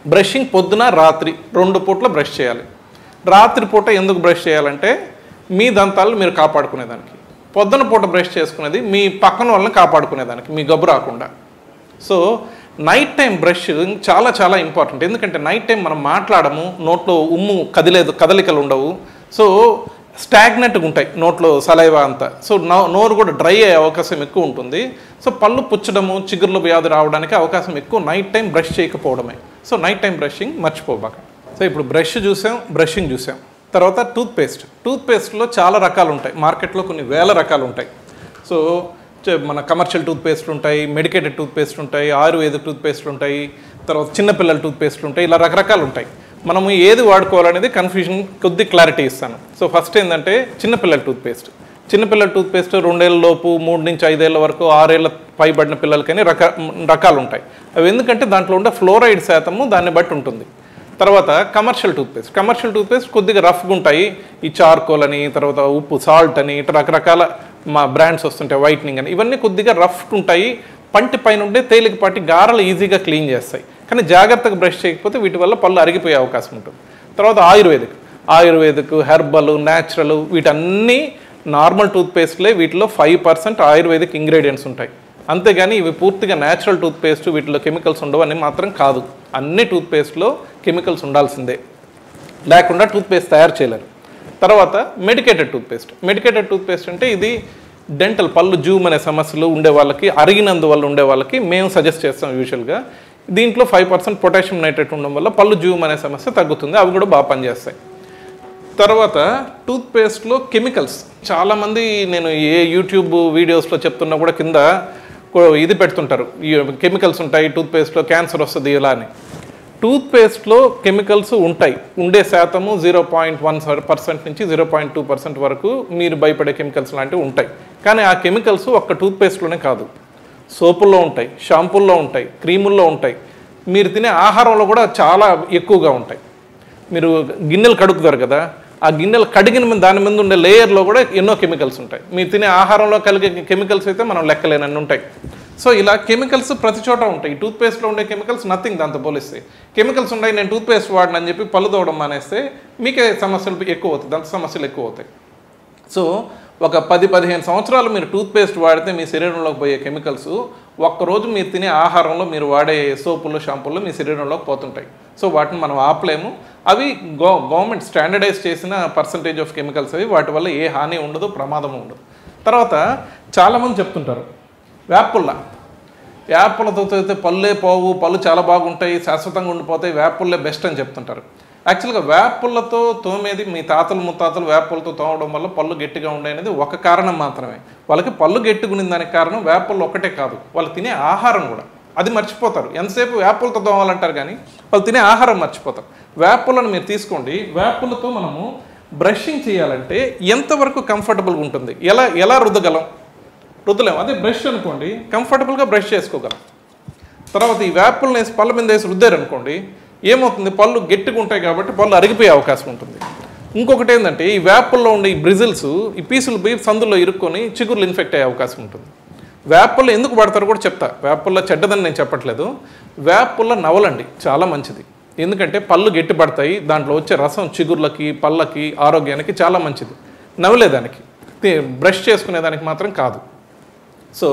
brushing పొద్దున రాత్రి రెండు పూట్ల బ్రష్ చేయాలి రాత్రి పూట ఎందుకు బ్రష్ చేయాలంటే మీ దంతాలను మీరు కాపాడుకునేదానికి పొద్దున పూట బ్రష్ చేసుకునేది మీ పక్కన వాళ్ళని కాపాడుకునేదానికి మీ గబ్బు రాకుండా సో నైట్ టైం బ్రష్ చాలా చాలా ఇంపార్టెంట్ ఎందుకంటే నైట్ టైం మనం మాట్లాడము నోట్లో ఉమ్ము కదిలేదు కదలికలు ఉండవు సో స్టాగ్నెట్గా ఉంటాయి నోట్లో సలైవా అంతా సో నో- నోరు కూడా డ్రై అయ్యే అవకాశం ఎక్కువ ఉంటుంది సో పళ్ళు పుచ్చడము చిగుర్లు వ్యాధి రావడానికి అవకాశం ఎక్కువ నైట్ టైం బ్రష్ చేయకపోవడమే సో నైట్ టైం బ్రషింగ్ మర్చిపోబాక సో ఇప్పుడు బ్రష్ చూసాం బ్రషింగ్ చూసాం తర్వాత టూత్ పేస్ట్ టూత్ పేస్ట్లో చాలా రకాలు ఉంటాయి మార్కెట్లో కొన్ని వేల రకాలు ఉంటాయి సో చ- మన కమర్షియల్ టూత్ పేస్ట్లు ఉంటాయి మెడికేటెడ్ టూత్ పేస్ట్ ఉంటాయి ఆయుర్వేద టూత్ పేస్ట్లు ఉంటాయి తర్వాత చిన్నపిల్లల టూత్ పేస్ట్లు ఉంటాయి ఇలా రకరకాలు ఉంటాయి మనము ఏది వాడుకోవాలనేది కన్ఫ్యూజన్ కొద్ది క్లారిటీ ఇస్తాను సో ఫస్ట్ ఏంటంటే చిన్నపిల్లల టూత్ పేస్ట్ చిన్నపిల్లల టూత్ పేస్ట్ రెండేళ్ళ లోపు మూడు నుంచి ఐదేళ్ల వరకు ఆరేళ్ల పైబడిన పిల్లలకని రక రకాలు ఉంటాయి అవి ఎందుకంటే దాంట్లో ఉండే ఫ్లోరైడ్ శాతము దాన్ని బట్టి ఉంటుంది తర్వాత కమర్షియల్ టూత్పేస్ట్ కమర్షియల్ టూత్పేస్ట్ కొద్దిగా రఫ్గా ఉంటాయి ఈ చార్కోల్ అని తర్వాత ఉప్పు సాల్ట్ అని ఇట్లా రకరకాల మా బ్రాండ్స్ వస్తుంటాయి వైట్నింగ్ అని ఇవన్నీ కొద్దిగా రఫ్ ఉంటాయి పంటి పైన ఉండే తేలికపాటి గారెలు ఈజీగా క్లీన్ చేస్తాయి కానీ జాగ్రత్తగా బ్రష్ చేయకపోతే వీటి వల్ల పళ్ళు అరిగిపోయే అవకాశం ఉంటుంది తర్వాత ఆయుర్వేదిక్ ఆయుర్వేదిక్ హెర్బల్ న్యాచురల్ వీటన్నీ నార్మల్ టూత్పేస్ట్లే వీటిలో ఫైవ్ పర్సెంట్ ఆయుర్వేదిక్ ఇంగ్రీడియంట్స్ ఉంటాయి అంతేగాని ఇవి పూర్తిగా న్యాచురల్ టూత్పేస్ట్ వీటిలో కెమికల్స్ ఉండవు అని మాత్రం కాదు అన్ని టూత్పేస్ట్లో కెమికల్స్ ఉండాల్సిందే లేకుండా టూత్పేస్ట్ తయారు చేయలేరు తర్వాత మెడికేటెడ్ టూత్పేస్ట్ మెడికేటెడ్ టూత్పేస్ట్ అంటే ఇది డెంటల్ పళ్ళు జూమ్ అనే సమస్యలు ఉండే వాళ్ళకి అరిగినందువల్ల ఉండే వాళ్ళకి మేము సజెస్ట్ చేస్తాం యూజువల్గా దీంట్లో ఫైవ్ పర్సెంట్ పొటాషియం నైట్రేట్ ఉండడం వల్ల పళ్ళు జూమ్ అనే సమస్య తగ్గుతుంది అవి కూడా బాగా పనిచేస్తాయి తర్వాత టూత్పేస్ట్లో కెమికల్స్ చాలామంది నేను ఏ యూట్యూబ్ వీడియోస్లో చెప్తున్నా కూడా కింద కో- ఇది పెడుతుంటారు ఈ కెమికల్స్ ఉంటాయి టూత్పేస్ట్లో క్యాన్సర్ వస్తుంది ఇలా అని టూత్పేస్ట్లో కెమికల్స్ ఉంటాయి ఉండే శాతము జీరో పాయింట్ వన్ పర్సెంట్ నుంచి జీరో పాయింట్ టూ పర్సెంట్ వరకు మీరు భయపడే కెమికల్స్ లాంటివి ఉంటాయి కానీ ఆ కెమికల్స్ ఒక్క టూత్పేస్ట్లోనే కాదు సోపుల్లో ఉంటాయి షాంపూల్లో ఉంటాయి క్రీముల్లో ఉంటాయి మీరు తినే ఆహారంలో కూడా చాలా ఎక్కువగా ఉంటాయి మీరు గిన్నెలు కడుగుతారు కదా ఆ గిన్నెలు కడిగిన మీద దాని మీద ఉండే లేయర్లో కూడా ఎన్నో కెమికల్స్ ఉంటాయి మీరు తినే ఆహారంలో కలిగే కెమికల్స్ అయితే మనం లెక్కలేనన్ని ఉంటాయి సో ఇలా కెమికల్స్ ప్రతి చోట ఉంటాయి టూత్పేస్ట్లో ఉండే కెమికల్స్ నథింగ్ దాంతో పోలిస్తే కెమికల్స్ ఉన్నాయి నేను టూత్పేస్ట్ వాడినని చెప్పి పళ్ళు తోవడం మానేస్తే మీకే సమస్యలు ఎక్కువ అవుతాయి దాంతో సమస్యలు ఎక్కువ అవుతాయి సో ఒక పది పదిహేను సంవత్సరాలు మీరు టూత్పేస్ట్ వాడితే మీ శరీరంలోకి పోయే కెమికల్స్ ఒక్కరోజు మీరు తినే ఆహారంలో మీరు వాడే సోపులు షాంపూలు మీ శరీరంలోకి పోతుంటాయి సో వాటిని మనం ఆపలేము అవి గో గవర్నమెంట్ స్టాండర్డైజ్ చేసిన పర్సంటేజ్ ఆఫ్ కెమికల్స్ అవి వాటి వల్ల ఏ హాని ఉండదు ప్రమాదం ఉండదు తర్వాత చాలామంది చెప్తుంటారు వేపుల్ల వేపులతో అయితే పళ్ళే పోవు పళ్ళు చాలా బాగుంటాయి శాశ్వతంగా ఉండిపోతాయి వేపుల్లే బెస్ట్ అని చెప్తుంటారు యాక్చువల్గా వేపుల్లతో తోమేది మీ తాతలు ముత్తాతలు వేపులతో తోమడం వల్ల పళ్ళు గట్టిగా ఉండే అనేది ఒక కారణం మాత్రమే వాళ్ళకి పళ్ళు గట్టిగుండిన దానికి కారణం వేపుల్లో ఒకటే కాదు వాళ్ళు తినే ఆహారం కూడా అది మర్చిపోతారు ఎంతసేపు వేపులతో తోమాలంటారు కానీ వాళ్ళు తినే ఆహారం మర్చిపోతారు వేపులను మీరు తీసుకోండి వేపులతో మనము బ్రషింగ్ చేయాలంటే ఎంతవరకు కంఫర్టబుల్గా ఉంటుంది ఎలా ఎలా రుద్దగలం రుద్దలేము అదే బ్రష్ అనుకోండి కంఫర్టబుల్గా బ్రష్ చేసుకోగలం తర్వాత ఈ వేపుల్ని వేసి పళ్ళ మీద వేసి రుద్దారు అనుకోండి ఏమవుతుంది పళ్ళు గట్టిగా ఉంటాయి కాబట్టి పళ్ళు అరిగిపోయే అవకాశం ఉంటుంది ఇంకొకటి ఏంటంటే ఈ వేపుల్లో ఉండే ఈ బ్రిజిల్స్ ఈ పీసులు పోయి సందులో ఇరుక్కొని చిగుర్లు ఇన్ఫెక్ట్ అయ్యే అవకాశం ఉంటుంది వేపుల్లో ఎందుకు వాడతారో కూడా చెప్తా వేపుల్లో చెడ్డదని నేను చెప్పట్లేదు వేపుల్లో నవలండి చాలా మంచిది ఎందుకంటే పళ్ళు గట్టి పడతాయి దాంట్లో వచ్చే రసం చిగుర్లకి పళ్ళకి ఆరోగ్యానికి చాలా మంచిది నవ్వలేదానికి బ్రష్ చేసుకునేదానికి మాత్రం కాదు సో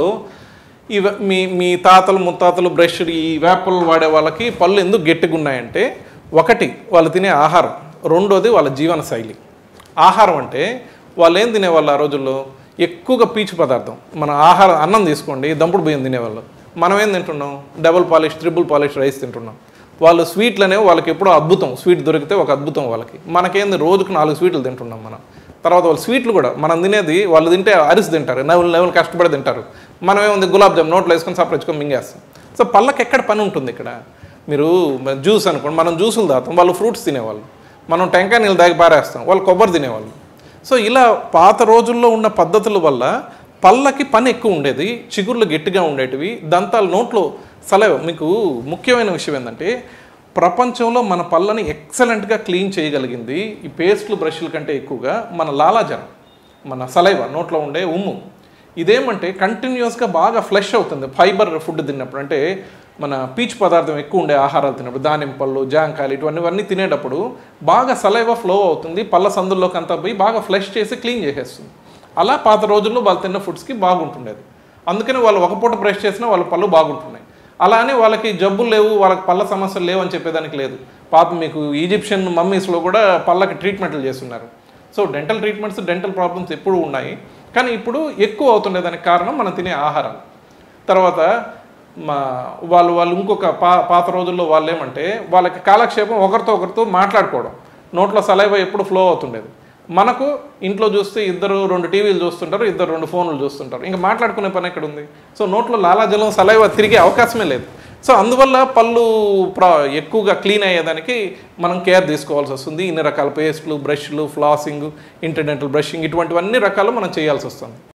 ఈ వే- మీ మీ తాతలు ముత్తాతలు బ్రష్ ఈ వేపలు వాడే వాళ్ళకి పళ్ళు ఎందుకు గట్టిగా ఉన్నాయంటే ఒకటి వాళ్ళు తినే ఆహారం రెండోది వాళ్ళ జీవన శైలి ఆహారం అంటే వాళ్ళు ఏం తినేవాళ్ళు ఆ రోజుల్లో ఎక్కువగా పీచు పదార్థం మన ఆహారం అన్నం తీసుకోండి దంపుడు బియ్యం తినేవాళ్ళు మనం ఏం తింటున్నాం double polish triple polish rice తింటున్నాం వాళ్ళు స్వీట్లు అనేవి వాళ్ళకి ఎప్పుడో అద్భుతం స్వీట్ దొరికితే ఒక అద్భుతం వాళ్ళకి మనకేంది రోజుకు నాలుగు స్వీట్లు తింటున్నాం మనం తర్వాత వాళ్ళు స్వీట్లు కూడా మనం తినేది వాళ్ళు తింటే అరిసి తింటారు నవ్వులు నవ్వులు కష్టపడి తింటారు మనం ఏముంది గులాబ్ జామ్ నోట్లో వేసుకొని సపరించుకొని మింగేస్తాం సో పళ్ళకి ఎక్కడ పని ఉంటుంది ఇక్కడ మీరు జ్యూస్ అనుకోండి మనం జ్యూసులు తాగుతాం వాళ్ళు ఫ్రూట్స్ తినేవాళ్ళు మనం టెంకాయ నీళ్ళు దాగి పారేస్తాం వాళ్ళు కొబ్బరి తినేవాళ్ళు సో ఇలా పాత రోజుల్లో ఉన్న పద్ధతుల వల్ల పళ్ళకి పని ఎక్కువ ఉండేది చిగుర్లు గట్టిగా ఉండేటివి దంతాలు నోట్లో సలవ మీకు ముఖ్యమైన విషయం ఏంటంటే ప్రపంచంలో మన పళ్ళని ఎక్సలెంట్గా క్లీన్ చేయగలిగింది ఈ పేస్ట్లు బ్రష్ల కంటే ఎక్కువగా మన లాలాజలం మన సలైవ నోట్లో ఉండే ఉమ్ము ఇదేమంటే కంటిన్యూస్గా బాగా ఫ్లష్ అవుతుంది ఫైబర్ ఫుడ్ తిన్నప్పుడు అంటే మన పీచు పదార్థం ఎక్కువ ఉండే ఆహారాలు తినప్పుడు దానిమ్మ పళ్ళు జాంకాయలు ఇటువంటివన్నీ తినేటప్పుడు బాగా సలైవ ఫ్లో అవుతుంది పళ్ళ సందుల్లోకి అంతా పోయి బాగా ఫ్లష్ చేసి క్లీన్ చేసేస్తుంది అలా పాత రోజుల్లో వాళ్ళు తిన్న ఫుడ్స్కి బాగుంటుండేది అందుకని వాళ్ళు ఒక పూట బ్రష్ చేసినా వాళ్ళ పళ్ళు బాగుంటున్నాయి అలానే వాళ్ళకి జబ్బులు లేవు వాళ్ళకి పళ్ళ సమస్యలు లేవు అని చెప్పేదానికి లేదు పాప మీకు ఈజిప్షియన్ మమ్మీస్లో కూడా పళ్ళకి ట్రీట్మెంట్లు చేస్తున్నారు so dental treatments dental problems ఎప్పుడు ఉన్నాయి కానీ ఇప్పుడు ఎక్కువ అవుతుండే దానికి కారణం మనం తినే ఆహారం తర్వాత మా వాళ్ళు వాళ్ళు ఇంకొక పా పాత రోజుల్లో వాళ్ళు ఏమంటే వాళ్ళకి కాలక్షేపం ఒకరితో ఒకరితో మాట్లాడుకోవడం నోట్లో సలైవ ఎప్పుడు ఫ్లో అవుతుండేది మనకు ఇంట్లో చూస్తే ఇద్దరు రెండు టీవీలు చూస్తుంటారు ఇద్దరు రెండు ఫోన్లు చూస్తుంటారు ఇంకా మాట్లాడుకునే పని ఎక్కడ ఉంది సో నోట్లో లాలాజలం సలైవ తిరిగే అవకాశమే లేదు సో అందువల్ల పళ్ళు ప్రా ఎక్కువగా క్లీన్ అయ్యేదానికి మనం కేర్ తీసుకోవాల్సి వస్తుంది ఇన్ని రకాల పేస్ట్లు బ్రష్లు ఫ్లాసింగ్ ఇంటర్డెంటల్ బ్రషింగ్ ఇటువంటివన్నీ రకాలు మనం చేయాల్సి వస్తుంది